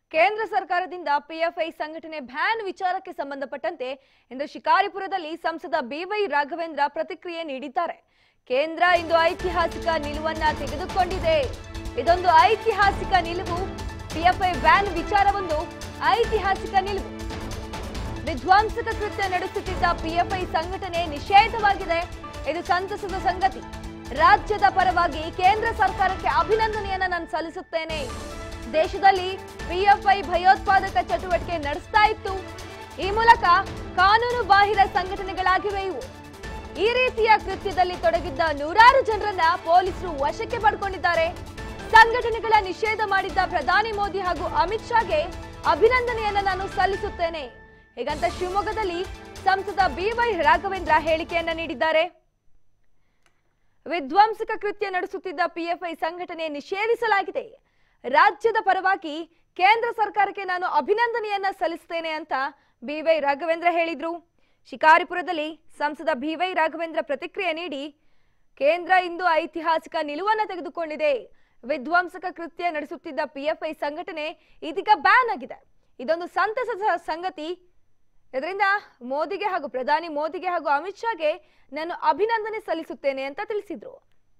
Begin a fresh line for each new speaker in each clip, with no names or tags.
ಕೇಂದ್ರ ಸರ್ಕಾರದಿಂದ ಪಿಎಫ್ಐ ಸಂಘಟನೆ ಬ್ಯಾನ್ ವಿಚಾರಕ್ಕೆ ಸಂಬಂಧಪಟ್ಟಂತೆ ಇಂದು ಶಿಕಾರಿಪುರದಲ್ಲಿ ಸಂಸದ ಬಿವೈ ರಾಘವೇಂದ್ರ ಪ್ರತಿಕ್ರಿಯೆ ನೀಡಿದ್ದಾರೆ ಕೇಂದ್ರ ಇಂದು ಐತಿಹಾಸಿಕ ನಿಲುವನ್ನ ತೆಗೆದುಕೊಂಡಿದೆ ಇದೊಂದು ಐತಿಹಾಸಿಕ ನಿಲುವು ಪಿಎಫ್ಐ ಬ್ಯಾನ್ ವಿಚಾರವೊಂದು ಐತಿಹಾಸಿಕ ನಿಲುವು ವಿಧ್ವಂಸಕ ಕೃತ್ಯ ನಡೆಸುತ್ತಿದ್ದ ಪಿಎಫ್ಐ ಸಂಘಟನೆ ನಿಷೇಧವಾಗಿದೆ ಇದು ಸಂತಸದ ಸಂಗತಿ ರಾಜ್ಯದ ಪರವಾಗಿ ಕೇಂದ್ರ ಸರ್ಕಾರಕ್ಕೆ ಅಭಿನಂದನೆಯನ್ನ ನಾನು ಸಲ್ಲಿಸುತ್ತೇನೆ ದೇಶದಲ್ಲಿ ಪಿಎಫ್ಐ ಭಯೋತ್ಪಾದಕ ಚಟುವಟಿಕೆ ನಡೆಸ್ತಾ ಇತ್ತು ಈ ಮೂಲಕ ಕಾನೂನು ಬಾಹಿರ ಸಂಘಟನೆಗಳಾಗಿವೆ ಇವು ಈ ರೀತಿಯ ಕೃತ್ಯದಲ್ಲಿ ತೊಡಗಿದ್ದ ನೂರಾರು ಜನರನ್ನ ಪೊಲೀಸರು ವಶಕ್ಕೆ ಪಡ್ಕೊಂಡಿದ್ದಾರೆ ಸಂಘಟನೆಗಳ ನಿಷೇಧ ಮಾಡಿದ್ದ ಪ್ರಧಾನಿ ಮೋದಿ ಹಾಗೂ ಅಮಿತ್ ಶಾಗೆ ಅಭಿನಂದನೆಯನ್ನ ನಾನು ಸಲ್ಲಿಸುತ್ತೇನೆ ಹೀಗಂತ ಶಿವಮೊಗ್ಗದಲ್ಲಿ ಸಂಸದ ಬಿವೈ ರಾಘವೇಂದ್ರ ಹೇಳಿಕೆಯನ್ನ ನೀಡಿದ್ದಾರೆ ವಿಧ್ವಂಸಕ ಕೃತ್ಯ ನಡೆಸುತ್ತಿದ್ದ ಪಿಎಫ್ಐ ಸಂಘಟನೆ ನಿಷೇಧಿಸಲಾಗಿದೆ ರಾಜ್ಯದ ಪರವಾಗಿ ಕೇಂದ್ರ ಸರ್ಕಾರಕ್ಕೆ ನಾನು ಅಭಿನಂದನೆಯನ್ನ ಸಲ್ಲಿಸುತ್ತೇನೆ ಅಂತ ಬಿವೈ ರಾಘವೇಂದ್ರ ಹೇಳಿದ್ರು ಶಿಕಾರಿಪುರದಲ್ಲಿ ಸಂಸದ ಬಿವೈ ರಾಘವೇಂದ್ರ ಪ್ರತಿಕ್ರಿಯೆ ನೀಡಿ ಕೇಂದ್ರ ಇಂದು ಐತಿಹಾಸಿಕ ನಿಲುವನ್ನ ತೆಗೆದುಕೊಂಡಿದೆ ವಿಧ್ವಂಸಕ ಕೃತ್ಯ ನಡೆಸುತ್ತಿದ್ದ ಪಿಎಫ್ಐ ಸಂಘಟನೆ ಇದೀಗ ಬ್ಯಾನ್ ಆಗಿದೆ ಇದೊಂದು ಸಂತಸದ ಸಂಗತಿ ಇದರಿಂದ ಮೋದಿಗೆ ಹಾಗೂ ಪ್ರಧಾನಿ ಮೋದಿಗೆ ಹಾಗೂ ಅಮಿತ್ ಶಾಗೆ ನಾನು ಅಭಿನಂದನೆ ಸಲ್ಲಿಸುತ್ತೇನೆ ಅಂತ ತಿಳಿಸಿದ್ರು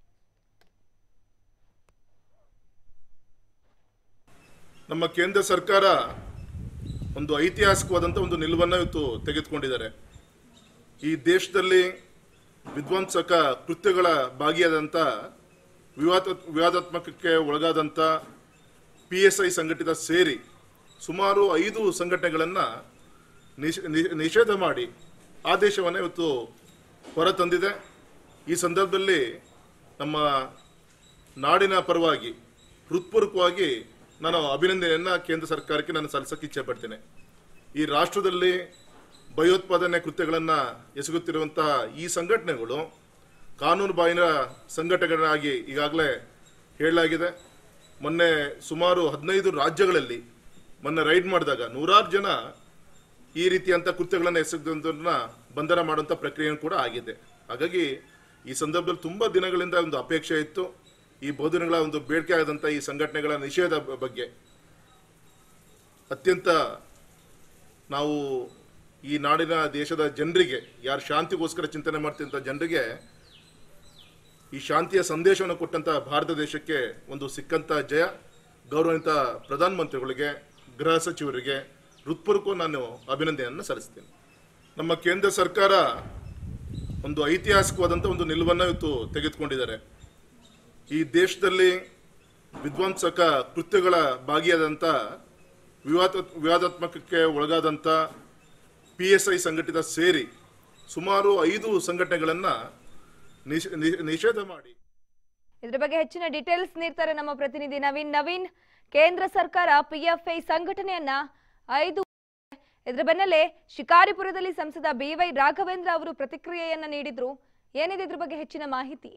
ನಮ್ಮ ಕೇಂದ್ರ ಸರ್ಕಾರ ಒಂದು ಐತಿಹಾಸಿಕವಾದಂಥ ಒಂದು ನಿಲುವನ್ನು ಇವತ್ತು ತೆಗೆದುಕೊಂಡಿದ್ದಾರೆ ಈ ದೇಶದಲ್ಲಿ ವಿಧ್ವಂಸಕ ಕೃತ್ಯಗಳ ಭಾಗಿಯಾದಂಥ ವಿವಾದ ವಿವಾದಾತ್ಮಕಕ್ಕೆ ಒಳಗಾದಂಥ ಪಿ ಎಸ್ ಐ ಸಂಘಟಿತ ಸೇರಿ ಸುಮಾರು ಐದು ಸಂಘಟನೆಗಳನ್ನು ನಿಷ್ ನಿ- ನಿಷೇಧ ಮಾಡಿ ಆದೇಶವನ್ನು ಇವತ್ತು ಹೊರತಂದಿದೆ ಈ ಸಂದರ್ಭದಲ್ಲಿ ನಮ್ಮ ನಾಡಿನ ಪರವಾಗಿ ಹೃತ್ಪೂರ್ವಕವಾಗಿ ನಾನು ಅಭಿನಂದನೆಯನ್ನು ಕೇಂದ್ರ ಸರ್ಕಾರಕ್ಕೆ ನಾನು ಸಲ್ಲಿಸಕ್ಕೆ ಇಚ್ಛೆ ಪಡ್ತೇನೆ ಈ ರಾಷ್ಟ್ರದಲ್ಲಿ ಭಯೋತ್ಪಾದನೆ ಕೃತ್ಯಗಳನ್ನು ಎಸಗುತ್ತಿರುವಂತಹ ಈ ಸಂಘಟನೆಗಳು ಕಾನೂನು ಬಾಹಿರ ಸಂಘಟನೆಗಳಾಗಿ ಈಗಾಗಲೇ ಹೇಳಲಾಗಿದೆ ಮೊನ್ನೆ ಸುಮಾರು ಹದಿನೈದು ರಾಜ್ಯಗಳಲ್ಲಿ ಮೊನ್ನೆ ರೈಡ್ ಮಾಡಿದಾಗ ನೂರಾರು ಜನ ಈ ರೀತಿಯಂಥ ಕೃತ್ಯಗಳನ್ನು ಎಸಗಿದಂಥವ್ರನ್ನ ಬಂಧನ ಮಾಡುವಂಥ ಪ್ರಕ್ರಿಯೆ ಕೂಡ ಆಗಿದೆ ಹಾಗಾಗಿ ಈ ಸಂದರ್ಭದಲ್ಲಿ ತುಂಬ ದಿನಗಳಿಂದ ಒಂದು ಅಪೇಕ್ಷೆ ಇತ್ತು ಈ ಬಹುದಿನಗಳ ಒಂದು ಬೇಡಿಕೆ ಆದಂಥ ಈ ಸಂಘಟನೆಗಳ ನಿಷೇಧ ಬ- ಬಗ್ಗೆ ಅತ್ಯಂತ ನಾವು ಈ ನಾಡಿನ ದೇಶದ ಜನರಿಗೆ ಯಾರು ಶಾಂತಿಗೋಸ್ಕರ ಚಿಂತನೆ ಮಾಡ್ತಿದ್ದಂಥ ಜನರಿಗೆ ಈ ಶಾಂತಿಯ ಸಂದೇಶವನ್ನು ಕೊಟ್ಟಂತ ಭಾರತ ದೇಶಕ್ಕೆ ಒಂದು ಸಿಕ್ಕಂತ ಜಯ ಗೌರವಾನ್ವಿತ ಪ್ರಧಾನಮಂತ್ರಿಗಳಿಗೆ ಗೃಹ ಸಚಿವರಿಗೆ ಹೃತ್ಪೂರ್ವಕ ನಾನು ಅಭಿನಂದನೆಯನ್ನು ಸಲ್ಲಿಸ್ತೇನೆ ನಮ್ಮ ಕೇಂದ್ರ ಸರ್ಕಾರ ಒಂದು ಐತಿಹಾಸಿಕವಾದಂಥ ಒಂದು ನಿಲುವನ್ನು ಇವತ್ತು ತೆಗೆದುಕೊಂಡಿದ್ದಾರೆ ಈ ದೇಶದಲ್ಲಿ ವಿಧ್ವಂಸಕ ಕೃತ್ಯಗಳ ಭಾಗಿಯಾದಂಥ ವಿವಾದ ವಿವಾದಾತ್ಮಕಕ್ಕೆ ಒಳಗಾದಂಥ ಪಿ ಎಸ್ ಐ ಸಂಘಟಿತ ಸೇರಿ ಸುಮಾರು ಐದು ಸಂಘಟನೆಗಳನ್ನು ನಿಷ್ ನಿ- ನಿಷೇಧ ಮಾಡಿ
ಇದ್ರ ಬಗ್ಗೆ ಹೆಚ್ಚಿನ ಡೀಟೇಲ್ಸ್ ನೀಡ್ತಾರೆ ನಮ್ಮ ಪ್ರತಿನಿಧಿ ನವೀನ್ ನವೀನ್ ಕೇಂದ್ರ ಸರ್ಕಾರ ಪಿಎಫ್ಐ ಸಂಘಟನೆಯನ್ನ ಐದು ಇದ್ರ ಬೆನ್ನಲ್ಲೇ ಶಿಕಾರಿಪುರದಲ್ಲಿ ಸಂಸದ ಬಿವೈ ರಾಘವೇಂದ್ರ ಅವರು ಪ್ರತಿಕ್ರಿಯೆಯನ್ನ ನೀಡಿದ್ರು ಏನಿದೆ ಇದ್ರ ಬಗ್ಗೆ ಹೆಚ್ಚಿನ ಮಾಹಿತಿ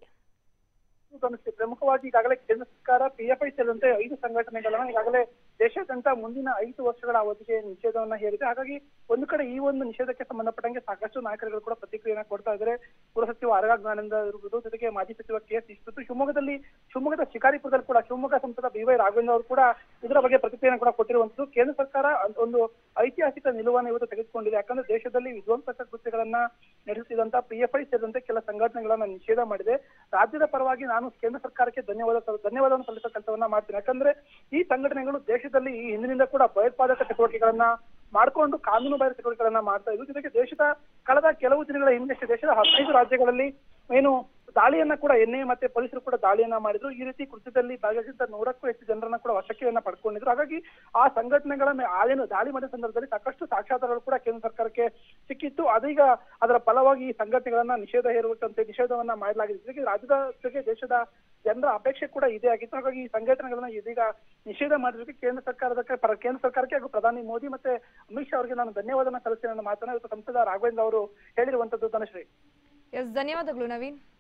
ಗಮನಿಸಿ ಪ್ರಮುಖವಾಗಿ ಈಗಾಗಲೇ ಕೇಂದ್ರ ಸರ್ಕಾರ ಪಿಎಫ್ಐ ಸೇರಿದಂತೆ ಐದು ಸಂಘಟನೆಗಳನ್ನ ಈಗಾಗಲೇ ದೇಶಾದ್ಯಂತ ಮುಂದಿನ ಐದು ವರ್ಷಗಳ ಅವಧಿಗೆ ನಿಷೇಧವನ್ನ ಹೇರಿದೆ ಹಾಗಾಗಿ ಒಂದು ಕಡೆ ಈ ಒಂದು ನಿಷೇಧಕ್ಕೆ ಸಂಬಂಧಪಟ್ಟಂಗೆ ಸಾಕಷ್ಟು ನಾಯಕರುಗಳು ಕೂಡ ಪ್ರತಿಕ್ರಿಯೆಯನ್ನ ಕೊಡ್ತಾ ಇದ್ದಾರೆ ಗೃಹ ಸಚಿವ ಆರಗ ಜ್ಞಾನಂದ ಇರ್ಬೋದು ಜೊತೆಗೆ ಮಾಜಿ ಸಚಿವ ಕೆ ಎಸ್ ಈಶ್ವತ್ತು ಶಿವಮೊಗ್ಗದಲ್ಲಿ ಶಿವಮೊಗ್ಗದ ಶಿಕಾರಿಪುರದಲ್ಲಿ ಕೂಡ ಶಿವಮೊಗ್ಗ ಸಂಸದ ಬಿ ವೈ ರಾಘವೇಂದ್ರ ಅವರು ಕೂಡ ಇದರ ಬಗ್ಗೆ ಪ್ರತಿಕ್ರಿಯೆಯನ್ನು ಕೂಡ ಕೊಟ್ಟಿರುವಂತದ್ದು ಕೇಂದ್ರ ಸರ್ಕಾರ ಅದ್- ಒಂದು ಐತಿಹಾಸಿಕ ನಿಲುವನ್ನು ಇವತ್ತು ತೆಗೆದುಕೊಂಡಿದೆ ಯಾಕಂದ್ರೆ ದೇಶದಲ್ಲಿ ವಿಧ್ವಂಸಕ ಕೃತ್ಯಗಳನ್ನ ನಡೆಸುತ್ತಿದ್ದಂತ ಪಿಎಫ್ಐ ಸೇರಿದಂತೆ ಕೆಲ ಸಂಘಟನೆಗಳನ್ನ ನಿಷೇಧ ಮಾಡಿದೆ ರಾಜ್ಯದ ಪರವಾಗಿ ನಾನು ಕೇಂದ್ರ ಸರ್ಕಾರಕ್ಕೆ ಧನ್ಯವಾದ ಸಲ್- ಧನ್ಯವಾದವನ್ನು ಸಲ್ಲಿಸೋ ಕೆಲಸವನ್ನ ಮಾಡ್ತೀನಿ ಯಾಕಂದ್ರೆ ಈ ಸಂಘಟನೆಗಳು ದೇಶದಲ್ಲಿ ಈ ಹಿಂದಿನಿಂದ ಕೂಡ ಭಯೋತ್ಪಾದಕ ಚಟುವಟಿಕೆಗಳನ್ನ ಮಾಡ್ಕೊಂಡು ಕಾನೂನು ಬಾಹಿರ ಚಟುವಟಿಕೆಗಳನ್ನ ಮಾಡ್ತಾ ಇದ್ದು ಜೊತೆಗೆ ದೇಶದ ಕಳೆದ ಕೆಲವು ದಿನಗಳ ಹಿಂದಷ್ಟೇ ದೇಶದ ಹದಿನೈದು ರಾಜ್ಯಗಳಲ್ಲಿ ಏನು ದಾಳಿಯನ್ನ ಕೂಡ ಎನ್ಐಎ ಮತ್ತೆ ಪೊಲೀಸರು ಕೂಡ ದಾಳಿಯನ್ನ ಮಾಡಿದ್ರು ಈ ರೀತಿ ಕೃತ್ಯದಲ್ಲಿ ಭಾಗವಹಿಸಿದ ನೂರಕ್ಕೂ ಹೆಚ್ಚು ಜನರನ್ನ ಕೂಡ ವಶಕ್ಕೆಯನ್ನ ಪಡ್ಕೊಂಡಿದ್ರು ಹಾಗಾಗಿ ಆ ಸಂಘಟನೆಗಳ ಮೇ- ಆ ಏನು ದಾಳಿ ಮಾಡಿದ ಸಂದರ್ಭದಲ್ಲಿ ಸಾಕಷ್ಟು ಸಾಕ್ಷ್ಯಾಧಾರಗಳು ಕೂಡ ಕೇಂದ್ರ ಸರ್ಕಾರಕ್ಕೆ ಸಿಕ್ಕಿತ್ತು ಅದೀಗ ಅದರ ಫಲವಾಗಿ ಈ ಸಂಘಟನೆಗಳನ್ನ ನಿಷೇಧ ಹೇರುವಂತೆ ನಿಷೇಧವನ್ನ ಮಾಡಲಾಗಿದೆ ಜೊತೆಗೆ ರಾಜ್ಯದ ಜೊತೆಗೆ ದೇಶದ ಜನರ ಅಪೇಕ್ಷೆ ಕೂಡ ಇದೇ ಆಗಿತ್ತು ಹಾಗಾಗಿ ಈ ಸಂಘಟನೆಗಳನ್ನ ಇದೀಗ ನಿಷೇಧ ಮಾಡಿರೋದಕ್ಕೆ ಕೇಂದ್ರ ಸರ್ಕಾರದ ಪರ ಕೇಂದ್ರ ಸರ್ಕಾರಕ್ಕೆ ಹಾಗೂ ಪ್ರಧಾನಿ ಮೋದಿ ಮತ್ತೆ ಅಮಿತ್ ಶಾ ಅವರಿಗೆ ನಾನು ಧನ್ಯವಾದನ ಸಲ್ಲಿಸ್ತೇನೆ ಅನ್ನೋ ಮಾತನ್ನ ಇವತ್ತು ಸಂಸದ ರಾಘವೇಂದ್ರ ಅವರು ಹೇಳಿರುವಂತದ್ದು ಧನಶ್ರೀ
ಎಸ್ ಧನ್ಯವಾದಗಳು ನವೀನ್